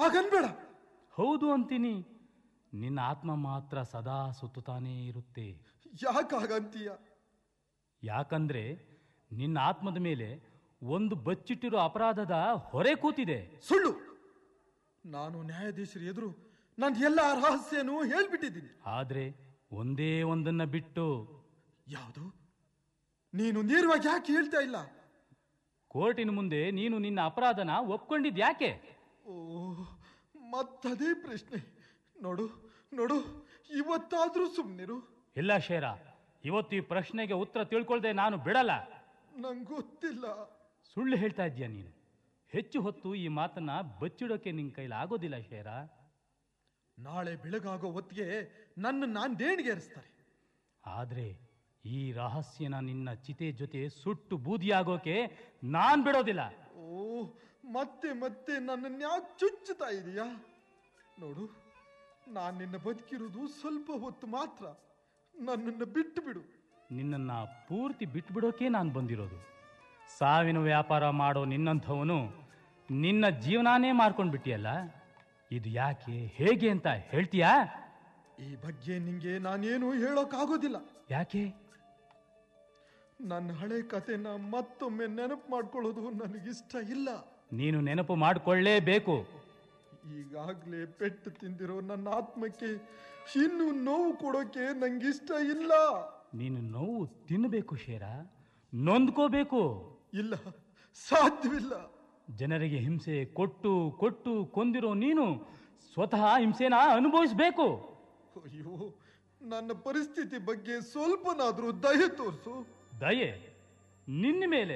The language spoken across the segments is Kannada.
ಹಾಗನ್ಬೇಡ ಹೌದು ಅಂತೀನಿ ನಿನ್ನ ಆತ್ಮ ಮಾತ್ರ ಸದಾ ಸುತ್ತುತ್ತಾನೇ ಇರುತ್ತೆ ಯಾಕೆ ಹಾಗಂತೀಯ ಯಾಕಂದ್ರೆ ನಿನ್ನ ಆತ್ಮದ ಮೇಲೆ ಒಂದು ಬಚ್ಚಿಟ್ಟಿರೋ ಅಪರಾಧದ ಹೊರೆ ಕೂತಿದೆ ಸುಳ್ಳು ನಾನು ನ್ಯಾಯಾಧೀಶರ ಎದುರು ನನ್ನ ಎಲ್ಲ ರಹಸ್ಯನೂ ಹೇಳ್ಬಿಟ್ಟಿದ್ದೀನಿ ಆದ್ರೆ ಒಂದೇ ಒಂದನ್ನ ಬಿಟ್ಟು ಯಾವುದು ನೀನು ನೇರವಾಗಿ ಯಾಕೆ ಹೇಳ್ತಾ ಇಲ್ಲ ಕೋರ್ಟಿನ ಮುಂದೆ ನೀನು ನಿನ್ನ ಅಪರಾಧನ ಒಪ್ಕೊಂಡಿದ್ ಯಾಕೆ ಓ ಮತ್ತದೇ ಪ್ರಶ್ನೆ ನೋಡು ನೋಡು ಇವತ್ತಾದ್ರೂ ಸುಮ್ಮನಿರು ಇಲ್ಲ ಶೇರ ಇವತ್ತು ಈ ಪ್ರಶ್ನೆಗೆ ಉತ್ತರ ತಿಳ್ಕೊಳ್ದೆ ನಾನು ಬಿಡಲ್ಲ ನಂಗೆ ಗೊತ್ತಿಲ್ಲ ಸುಳ್ಳು ಹೇಳ್ತಾ ಇದ್ದೀಯ ನೀನು ಹೆಚ್ಚು ಹೊತ್ತು ಈ ಮಾತನ್ನ ಬಚ್ಚಿಡೋಕೆ ನಿನ್ ಕೈಲಿ ಆಗೋದಿಲ್ಲ ಶೇರ ನಾಳೆ ಬೆಳಗಾಗೋ ಹೊತ್ತಿಗೆ ನನ್ನ ನಾನು ದೇಣಿಗೆರಿಸ್ತಾರೆ ಆದ್ರೆ ಈ ರಹಸ್ಯನ ನಿನ್ನ ಚಿತೆ ಜೊತೆ ಸುಟ್ಟು ಬೂದಿಯಾಗೋಕೆ ನಾನ್ ಬಿಡೋದಿಲ್ಲ ಓ ಮತ್ತೆ ಮತ್ತೆ ನನ್ನನ್ನು ಯಾಕೆ ಚುಚ್ಚುತ್ತಾ ಇದೀಯಾ ನೋಡು ನಾನು ನಿನ್ನ ಬದುಕಿರೋದು ಸ್ವಲ್ಪ ಹೊತ್ತು ಮಾತ್ರ ನನ್ನನ್ನು ಬಿಟ್ಟು ಬಿಡು ನಿನ್ನನ್ನ ಪೂರ್ತಿ ಬಿಟ್ಬಿಡೋಕೆ ನಾನು ಬಂದಿರೋದು ಸಾವಿನ ವ್ಯಾಪಾರ ಮಾಡೋ ನಿನ್ನಂಥವನು ನಿನ್ನ ಜೀವನಾನೇ ಮಾಡ್ಕೊಂಡ್ ಬಿಟ್ಟಿಯಲ್ಲ ಇದು ಯಾಕೆ ಹೇಗೆ ಅಂತ ಹೇಳ್ತೀಯಾ ಈ ಬಗ್ಗೆ ನಿಂಗೆ ನಾನೇನು ಹೇಳೋಕ್ಕಾಗೋದಿಲ್ಲ ಯಾಕೆ ನನ್ನ ಹಳೆ ಕತೆನ ಮತ್ತೊಮ್ಮೆ ನೆನಪು ಮಾಡ್ಕೊಳ್ಳೋದು ನನಗಿಷ್ಟ ಇಲ್ಲ ನೀನು ನೆನಪು ಮಾಡಿಕೊಳ್ಳೇಬೇಕು ಈಗಾಗಲೇ ಪೆಟ್ಟು ತಿಂದಿರೋ ನನ್ನ ಆತ್ಮಕ್ಕೆ ಇನ್ನು ನೋವು ಕೊಡೋಕೆ ನಂಗಿಷ್ಟ ಇಲ್ಲ ನೀನು ನೋವು ತಿನ್ನಬೇಕು ಶೇರ ನೊಂದ್ಕೋಬೇಕು ಇಲ್ಲ ಸಾಧ್ಯವಿಲ್ಲ ಜನರಿಗೆ ಹಿಂಸೆ ಕೊಟ್ಟು ಕೊಟ್ಟು ಕೊಂದಿರೋ ನೀನು ಸ್ವತಃ ಹಿಂಸೆನ ಅನುಭವಿಸ್ಬೇಕು ಅಯ್ಯೋ ನನ್ನ ಪರಿಸ್ಥಿತಿ ಬಗ್ಗೆ ಸ್ವಲ್ಪನಾದ್ರೂ ದಯೆ ತೋರಿಸು ದಯೆ ನಿನ್ನ ಮೇಲೆ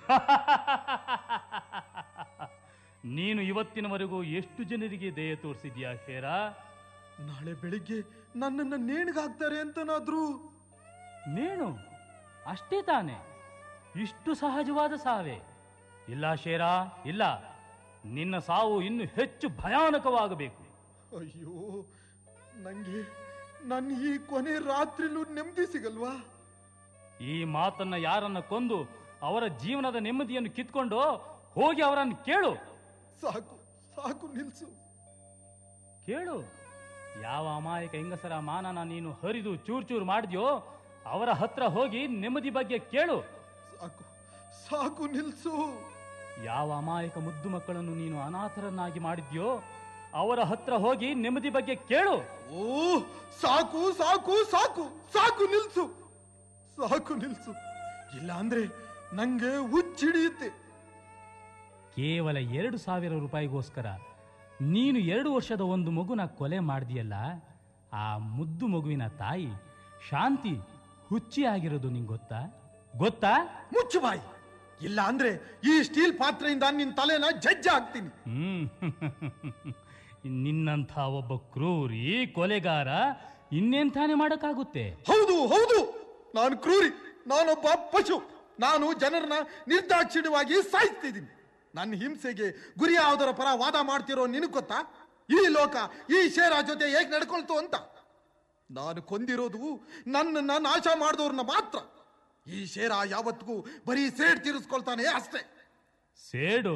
ನೀನು ಇವತ್ತಿನವರೆಗೂ ಎಷ್ಟು ಜನರಿಗೆ ದಯೆ ತೋರಿಸಿದ್ಯಾ ಶೇರ ನಾಳೆ ಬೆಳಿಗ್ಗೆ ನನ್ನನ್ನ ನೇಣಿಗಾಕ್ತಾರೆ ಅಂತನಾದ್ರೂ ನೀನು ಅಷ್ಟೇ ತಾನೆ ಇಷ್ಟು ಸಹಜವಾದ ಸಾವೇ ಇಲ್ಲ ಶೇರ ಇಲ್ಲ ನಿನ್ನ ಸಾವು ಇನ್ನು ಹೆಚ್ಚು ಭಯಾನಕವಾಗಬೇಕು ಅಯ್ಯೋ ನಂಗೆ ನನ್ನ ಈ ಕೊನೆ ರಾತ್ರಿಲೂ ನೆಮ್ಮದಿ ಸಿಗಲ್ವಾ ಈ ಮಾತನ್ನ ಯಾರನ್ನ ಕೊಂದು ಅವರ ಜೀವನದ ನೆಮ್ಮದಿಯನ್ನು ಕಿತ್ಕೊಂಡು ಹೋಗಿ ಅವರನ್ನು ಕೇಳು ಸಾಕು ಸಾಕು ನಿಲ್ಸು ಕೇಳು ಯಾವ ಅಮಾಯಕ ಹೆಂಗಸರ ಮಾನನ ನೀನು ಹರಿದು ಚೂರ್ ಚೂರ್ ಮಾಡಿದ್ಯೋ ಅವರ ಹತ್ರ ಹೋಗಿ ನೆಮ್ಮದಿ ಬಗ್ಗೆ ಕೇಳು ಸಾಕು ಸಾಕು ನಿಲ್ಸು ಯಾವ ಅಮಾಯಕ ಮುದ್ದು ಮಕ್ಕಳನ್ನು ನೀನು ಅನಾಥರನ್ನಾಗಿ ಮಾಡಿದ್ಯೋ ಅವರ ಹತ್ರ ಹೋಗಿ ನೆಮ್ಮದಿ ಬಗ್ಗೆ ಕೇಳು ಓ ಸಾಕು ಸಾಕು ಸಾಕು ಸಾಕು ನಿಲ್ಸು ಸಾಕು ನಿಲ್ಸು ಇಲ್ಲ ಅಂದ್ರೆ ನಂಗೆ ಹುಚ್ಚಿಡಿಯುತ್ತೆ ಕೇವಲ ಎರಡು ಸಾವಿರ ರೂಪಾಯಿಗೋಸ್ಕರ ನೀನು ಎರಡು ವರ್ಷದ ಒಂದು ಮಗುನ ಕೊಲೆ ಮಾಡಿದೆಯಲ್ಲ ಆ ಮುದ್ದು ಮಗುವಿನ ತಾಯಿ ಶಾಂತಿ ಹುಚ್ಚಿ ಆಗಿರೋದು ನಿಂಗೆ ಗೊತ್ತಾ ಗೊತ್ತಾ ಮುಚ್ಚು ಬಾಯಿ ಇಲ್ಲ ಅಂದ್ರೆ ಈ ಸ್ಟೀಲ್ ಪಾತ್ರೆಯಿಂದ ನಿನ್ ತಲೆನ ಜಜ್ಜ ಹಾಕ್ತೀನಿ ಹ್ಮ್ ನಿನ್ನಂಥ ಒಬ್ಬ ಕ್ರೂರಿ ಕೊಲೆಗಾರ ಇನ್ನೇನ್ ತಾನೇ ಮಾಡಕ್ಕಾಗುತ್ತೆ ಹೌದು ಹೌದು ನಾನು ಕ್ರೂರಿ ನಾನೊಬ್ಬ ಪಶು ನಾನು ಜನರನ್ನ ನಿರ್ದಾಕ್ಷಿಣ್ಯವಾಗಿ ಸಾಯಿಸ್ತಿದ್ದೀನಿ ನನ್ನ ಹಿಂಸೆಗೆ ಗುರಿ ಯಾವುದರ ಪರ ವಾದ ಮಾಡ್ತಿರೋ ನಿನಗ್ ಗೊತ್ತಾ ಈ ಲೋಕ ಈ ಶೇರ ಜೊತೆ ಹೇಗೆ ನಡ್ಕೊಳ್ತು ಅಂತ ನಾನು ಕೊಂದಿರೋದು ನನ್ನನ್ನ ನಾಶ ಮಾಡಿದವ್ರನ್ನ ಮಾತ್ರ ಈ ಶೇರ ಯಾವತ್ತಿಗೂ ಬರೀ ಸೇಡ್ ತೀರಿಸ್ಕೊಳ್ತಾನೆ ಅಷ್ಟೇ ಸೇಡು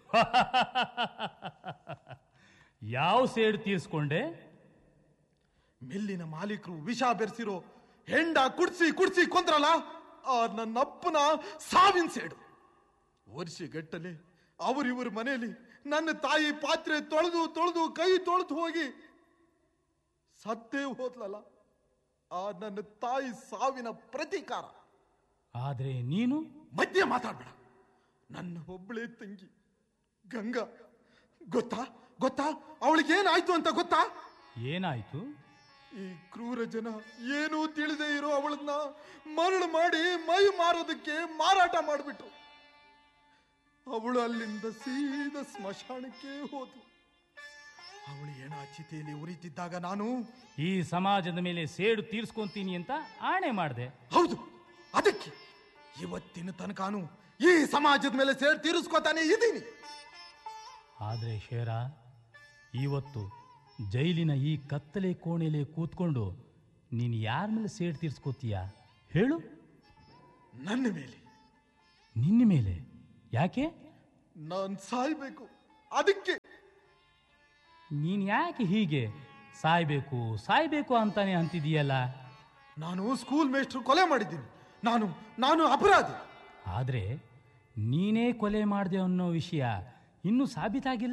ಯಾವ ಸೇಡು ತೀರ್ಸ್ಕೊಂಡೆ ಮಿಲ್ಲಿನ ಮಾಲೀಕರು ವಿಷ ಬೆರೆಸಿರೋ ಹೆಂಡ ಕುಡ್ಸಿ ಕುಡ್ಸಿ ಕೊಂದ್ರಲ್ಲ ಆ ನನ್ನಪ್ಪನ ಸಾವಿನ ಸೇಡು ವರ್ಷಗಟ್ಟಲೆ ಅವರಿವರ ಮನೆಯಲ್ಲಿ ನನ್ನ ತಾಯಿ ಪಾತ್ರೆ ತೊಳೆದು ತೊಳೆದು ಕೈ ತೊಳೆದು ಹೋಗಿ ಸತ್ತೇ ಹೋದ್ಲಲ್ಲ ಆ ನನ್ನ ತಾಯಿ ಸಾವಿನ ಪ್ರತೀಕಾರ ಆದ್ರೆ ನೀನು ಮಧ್ಯೆ ಮಾತಾಡ್ಬೇಡ ನನ್ನ ಒಬ್ಬಳೇ ತಂಗಿ ಗಂಗಾ ಗೊತ್ತಾ ಗೊತ್ತಾ ಅವಳಿಗೇನಾಯ್ತು ಅಂತ ಗೊತ್ತಾ ಏನಾಯ್ತು ಈ ಕ್ರೂರ ಜನ ಏನೂ ತಿಳಿದೇ ಇರೋ ಅವಳನ್ನ ಮರಳು ಮಾಡಿ ಮೈ ಮಾರೋದಕ್ಕೆ ಮಾರಾಟ ಮಾಡಿಬಿಟ್ರು ಅವಳು ಅಲ್ಲಿಂದ ಸೀದಾ ಸ್ಮಶಾನಕ್ಕೆ ಹೋದ್ಲು ಅವಳು ಏನ ಚಿತೆಯಲ್ಲಿ ಉರಿತಿದ್ದಾಗ ನಾನು ಈ ಸಮಾಜದ ಮೇಲೆ ಸೇಡು ತೀರ್ಸ್ಕೊಂತೀನಿ ಅಂತ ಆಣೆ ಮಾಡಿದೆ ಹೌದು ಅದಕ್ಕೆ ಇವತ್ತಿನ ತನಕಾನು ಈ ಸಮಾಜದ ಮೇಲೆ ಸೇರ್ ತೀರಿಸ್ಕೊತಾನೆ ಇದ್ದೀನಿ ಆದ್ರೆ ಶೇರ ಇವತ್ತು ಜೈಲಿನ ಈ ಕತ್ತಲೆ ಕೋಣೆಲೆ ಕೂತ್ಕೊಂಡು ನೀನು ಯಾರ ಮೇಲೆ ಸೇಡು ತೀರ್ಸ್ಕೋತೀಯ ಹೇಳು ನನ್ನ ಮೇಲೆ ನಿನ್ನ ಮೇಲೆ ಯಾಕೆ ನಾನ್ ಸಾಯ್ಬೇಕು ಅದಕ್ಕೆ ನೀನ್ ಯಾಕೆ ಹೀಗೆ ಸಾಯ್ಬೇಕು ಸಾಯ್ಬೇಕು ಅಂತಾನೆ ಅಂತಿದೀಯಲ್ಲ ನಾನು ಸ್ಕೂಲ್ ಮೇಸ್ಟ್ರು ಕೊಲೆ ಮಾಡಿದ್ದೀನಿ ನಾನು ನಾನು ಅಪರಾಧಿ ಆದ್ರೆ ನೀನೇ ಕೊಲೆ ಮಾಡಿದೆ ಅನ್ನೋ ವಿಷಯ ಇನ್ನೂ ಸಾಬೀತಾಗಿಲ್ಲ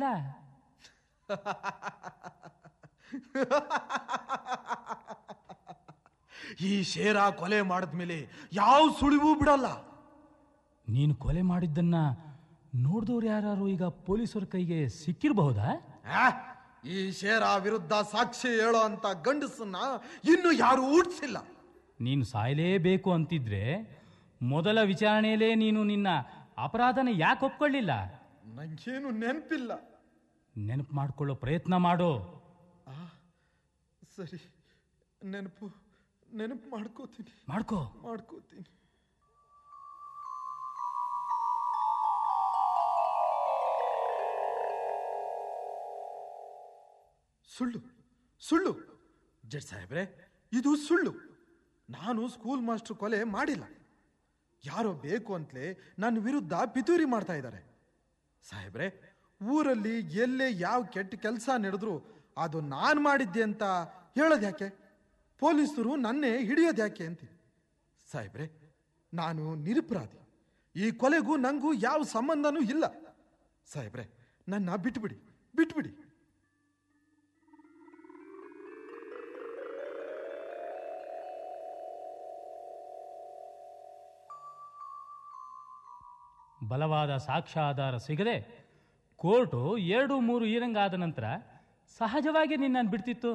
ಈ ಶೇರ ಕೊಲೆ ಮಾಡಿದ್ಮೇಲೆ ಯಾವ ಸುಳಿವು ಬಿಡಲ್ಲ ನೀನು ಕೊಲೆ ಮಾಡಿದ್ದನ್ನ ನೋಡಿದವ್ರು ಯಾರು ಈಗ ಪೊಲೀಸರ ಕೈಗೆ ಸಿಕ್ಕಿರಬಹುದಾ ಆ, ಈ ಶೇರ ವಿರುದ್ಧ ಸಾಕ್ಷಿ ಹೇಳೋ ಅಂತ ಗಂಡಸನ್ನ ಇನ್ನು ಯಾರು ಊಡ್ಸಿಲ್ಲ ನೀನು ಸಾಯಲೇಬೇಕು ಅಂತಿದ್ರೆ ಮೊದಲ ವಿಚಾರಣೆಯಲ್ಲೇ ನೀನು ನಿನ್ನ ಅಪರಾಧನ ಯಾಕೆ ಒಪ್ಕೊಳ್ಳಿಲ್ಲ ನಂಗೇನು ನೆನಪಿಲ್ಲ ನೆನಪು ಮಾಡ್ಕೊಳ್ಳೋ ಪ್ರಯತ್ನ ಮಾಡೋ ಆ, ಸರಿ ನೆನಪು ನೆನಪು ಮಾಡ್ಕೋತೀನಿ ಮಾಡ್ಕೋ ಮಾಡ್ಕೋತೀನಿ ಸುಳ್ಳು ಸುಳ್ಳು ಜಡ್ ಸಾಹೇಬ್ರೆ ಇದು ಸುಳ್ಳು ನಾನು ಸ್ಕೂಲ್ ಮಾಸ್ಟರ್ ಕೊಲೆ ಮಾಡಿಲ್ಲ ಯಾರೋ ಬೇಕು ಅಂತಲೇ ನನ್ನ ವಿರುದ್ಧ ಪಿತೂರಿ ಮಾಡ್ತಾ ಇದ್ದಾರೆ ಸಾಹೇಬ್ರೆ ಊರಲ್ಲಿ ಎಲ್ಲೇ ಯಾವ ಕೆಟ್ಟ ಕೆಲಸ ನಡೆದ್ರು ಅದು ನಾನು ಮಾಡಿದ್ದೆ ಅಂತ ಹೇಳೋದು ಯಾಕೆ ಪೊಲೀಸರು ನನ್ನೇ ಹಿಡಿಯೋದು ಯಾಕೆ ಅಂತೀನಿ ಸಾಹೇಬ್ರೆ ನಾನು ನಿರಪರಾಧಿ ಈ ಕೊಲೆಗೂ ನಂಗೂ ಯಾವ ಸಂಬಂಧನೂ ಇಲ್ಲ ಸಾಹೇಬ್ರೆ ನನ್ನ ಬಿಟ್ಬಿಡಿ ಬಿಟ್ಬಿಡಿ ಬಲವಾದ ಸಾಕ್ಷ್ಯಾಧಾರ ಸಿಗದೆ ಕೋರ್ಟು ಎರಡು ಮೂರು ಈರಂಗಾದ ನಂತರ ಸಹಜವಾಗಿ ನಿನ್ನನ್ನು ಬಿಡ್ತಿತ್ತು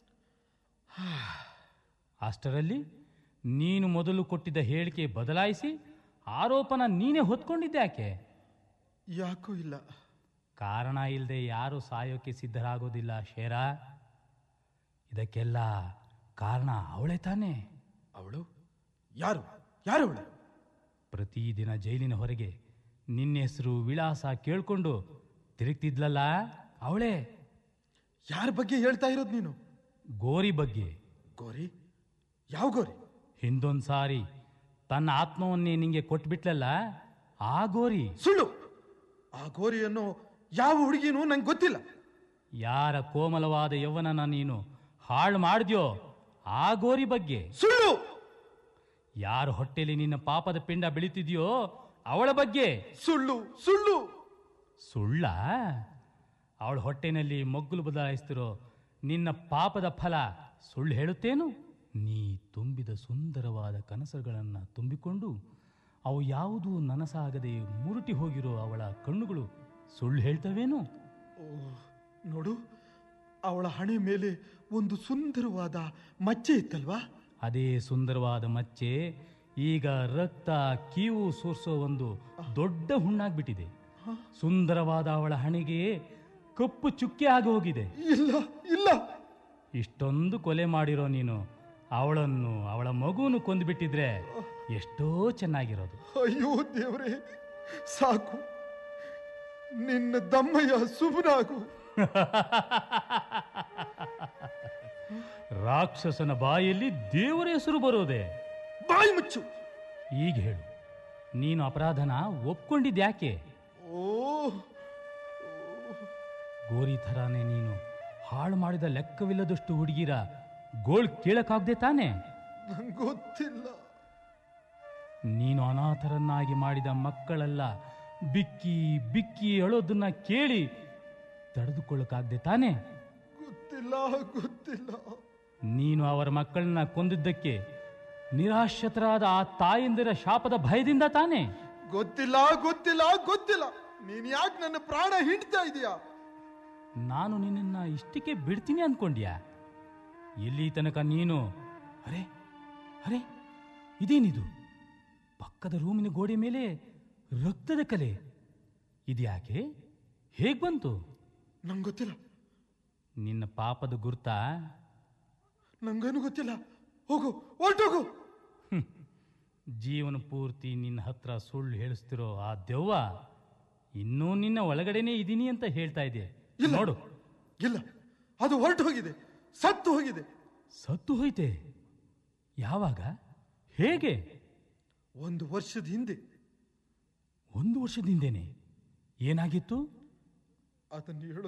ಅಷ್ಟರಲ್ಲಿ ನೀನು ಮೊದಲು ಕೊಟ್ಟಿದ್ದ ಹೇಳಿಕೆ ಬದಲಾಯಿಸಿ ಆರೋಪನ ನೀನೇ ಹೊತ್ಕೊಂಡಿದ್ದೆ ಯಾಕೆ ಯಾಕೂ ಇಲ್ಲ ಕಾರಣ ಇಲ್ಲದೆ ಯಾರು ಸಾಯೋಕೆ ಸಿದ್ಧರಾಗೋದಿಲ್ಲ ಶೇರ ಇದಕ್ಕೆಲ್ಲ ಕಾರಣ ಅವಳೇ ತಾನೇ ಅವಳು ಯಾರು ಯಾರು ಅವಳು ಪ್ರತಿದಿನ ಜೈಲಿನ ಹೊರಗೆ ನಿನ್ನ ಹೆಸರು ವಿಳಾಸ ಕೇಳ್ಕೊಂಡು ತಿರುಗ್ತಿದ್ಲಲ್ಲ ಅವಳೇ ಯಾರ ಬಗ್ಗೆ ಹೇಳ್ತಾ ಇರೋದು ನೀನು ಗೋರಿ ಬಗ್ಗೆ ಗೋರಿ ಯಾವ ಗೋರಿ ಹಿಂದೊಂದ್ ಸಾರಿ ತನ್ನ ಆತ್ಮವನ್ನೇ ನಿಂಗೆ ಕೊಟ್ಬಿಟ್ಲಲ್ಲ ಆ ಗೋರಿ ಸುಳ್ಳು ಆ ಗೋರಿಯನ್ನು ಯಾವ ಹುಡುಗಿನೂ ನಂಗೆ ಗೊತ್ತಿಲ್ಲ ಯಾರ ಕೋಮಲವಾದ ಯೌವನನ ನೀನು ಹಾಳು ಮಾಡಿದ್ಯೋ ಆ ಗೋರಿ ಬಗ್ಗೆ ಸುಳ್ಳು ಯಾರ ಹೊಟ್ಟೆಲಿ ನಿನ್ನ ಪಾಪದ ಪಿಂಡ ಬೆಳೀತಿದ್ಯೋ ಅವಳ ಬಗ್ಗೆ ಸುಳ್ಳು ಸುಳ್ಳು ಸುಳ್ಳ ಅವಳ ಹೊಟ್ಟೆನಲ್ಲಿ ಮೊಗ್ಗುಲು ಬದಲಾಯಿಸ್ತಿರೋ ನಿನ್ನ ಪಾಪದ ಫಲ ಸುಳ್ಳು ಹೇಳುತ್ತೇನು ನೀ ತುಂಬಿದ ಸುಂದರವಾದ ಕನಸುಗಳನ್ನು ತುಂಬಿಕೊಂಡು ಅವು ಯಾವುದೂ ನನಸಾಗದೆ ಮುರುಟಿ ಹೋಗಿರೋ ಅವಳ ಕಣ್ಣುಗಳು ಸುಳ್ಳು ಹೇಳ್ತವೇನು ಓ, ನೋಡು ಅವಳ ಹಣೆ ಮೇಲೆ ಒಂದು ಸುಂದರವಾದ ಮಚ್ಚೆ ಇತ್ತಲ್ವಾ ಅದೇ ಸುಂದರವಾದ ಮಚ್ಚೆ ಈಗ ರಕ್ತ ಕೀವು ಸೋರ್ಸೋ ಒಂದು ದೊಡ್ಡ ಹುಣ್ಣಾಗ್ಬಿಟ್ಟಿದೆ ಸುಂದರವಾದ ಅವಳ ಹಣೆಗೆ ಕಪ್ಪು ಚುಕ್ಕೆ ಆಗಿ ಹೋಗಿದೆ ಇಲ್ಲ ಇಲ್ಲ ಇಷ್ಟೊಂದು ಕೊಲೆ ಮಾಡಿರೋ ನೀನು ಅವಳನ್ನು ಅವಳ ಮಗುವನ್ನು ಕೊಂದುಬಿಟ್ಟಿದ್ರೆ ಎಷ್ಟೋ ಚೆನ್ನಾಗಿರೋದು ಅಯ್ಯೋ ದೇವ್ರೇ ಸಾಕು ನಿನ್ನ ದಮ್ಮಯ್ಯ ಸುಬನಾಗು ರಾಕ್ಷಸನ ಬಾಯಲ್ಲಿ ದೇವರ ಹೆಸರು ಬರೋದೆ ಬಾಯಿ ಮುಚ್ಚು ಈಗ ಹೇಳು ನೀನು ಅಪರಾಧನ ಒಪ್ಕೊಂಡಿದ್ಯಾಕೆ ಓ ಗೋರಿ ಥರಾನೇ ನೀನು ಹಾಳು ಮಾಡಿದ ಲೆಕ್ಕವಿಲ್ಲದಷ್ಟು ಹುಡುಗಿರ ಗೋಳ್ ಕೇಳಕ್ಕಾಗ್ದೆ ತಾನೆ ನಂಗೆ ಗೊತ್ತಿಲ್ಲ ನೀನು ಅನಾಥರನ್ನಾಗಿ ಮಾಡಿದ ಮಕ್ಕಳೆಲ್ಲ ಬಿಕ್ಕಿ ಬಿಕ್ಕಿ ಅಳೋದನ್ನ ಕೇಳಿ ತಡೆದುಕೊಳ್ಳಕ್ಕಾಗ್ದೆ ತಾನೆ ಗೊತ್ತಿಲ್ಲ ಗೊತ್ತಿಲ್ಲ ನೀನು ಅವರ ಮಕ್ಕಳನ್ನ ಕೊಂದಿದ್ದಕ್ಕೆ ನಿರಾಶ್ರಿತರಾದ ಆ ತಾಯಂದಿರ ಶಾಪದ ಭಯದಿಂದ ತಾನೆ ಗೊತ್ತಿಲ್ಲ ಗೊತ್ತಿಲ್ಲ ಗೊತ್ತಿಲ್ಲ ನೀನ್ ಯಾಕೆ ನನ್ನ ಪ್ರಾಣ ಹಿಂಡ್ತಾ ಇದೀಯಾ ನಾನು ನಿನ್ನನ್ನ ಇಷ್ಟಕ್ಕೆ ಬಿಡ್ತೀನಿ ಅನ್ಕೊಂಡ್ಯಾ ಎಲ್ಲಿ ತನಕ ನೀನು ಅರೆ ಅರೆ ಇದೇನಿದು ಪಕ್ಕದ ರೂಮಿನ ಗೋಡೆ ಮೇಲೆ ರಕ್ತದ ಕಲೆ ಇದ್ಯಾಕೆ ಹೇಗ್ ಬಂತು ನಂಗೆ ಗೊತ್ತಿಲ್ಲ ನಿನ್ನ ಪಾಪದ ಗುರ್ತಾ ನಂಗೇನು ಗೊತ್ತಿಲ್ಲ ಹೋಗು ಹೊರ್ಟೋಗು ಜೀವನ ಪೂರ್ತಿ ನಿನ್ನ ಹತ್ರ ಸುಳ್ಳು ಹೇಳಿಸ್ತಿರೋ ಆ ದೆವ್ವ ಇನ್ನೂ ನಿನ್ನ ಒಳಗಡೆನೇ ಇದೀನಿ ಅಂತ ಹೇಳ್ತಾ ಇದೆ ಇಲ್ಲ. ನೋಡು ಇಲ್ಲ ಅದು ಹೊರಟು ಹೋಗಿದೆ ಸತ್ತು ಹೋಗಿದೆ ಸತ್ತು ಹೋಯ್ತೆ ಯಾವಾಗ ಹೇಗೆ ಒಂದು ವರ್ಷದ ಹಿಂದೆ ಒಂದು ವರ್ಷದಿಂದೇನೆ ಏನಾಗಿತ್ತು ಅದನ್ನು ಹೇಳೋ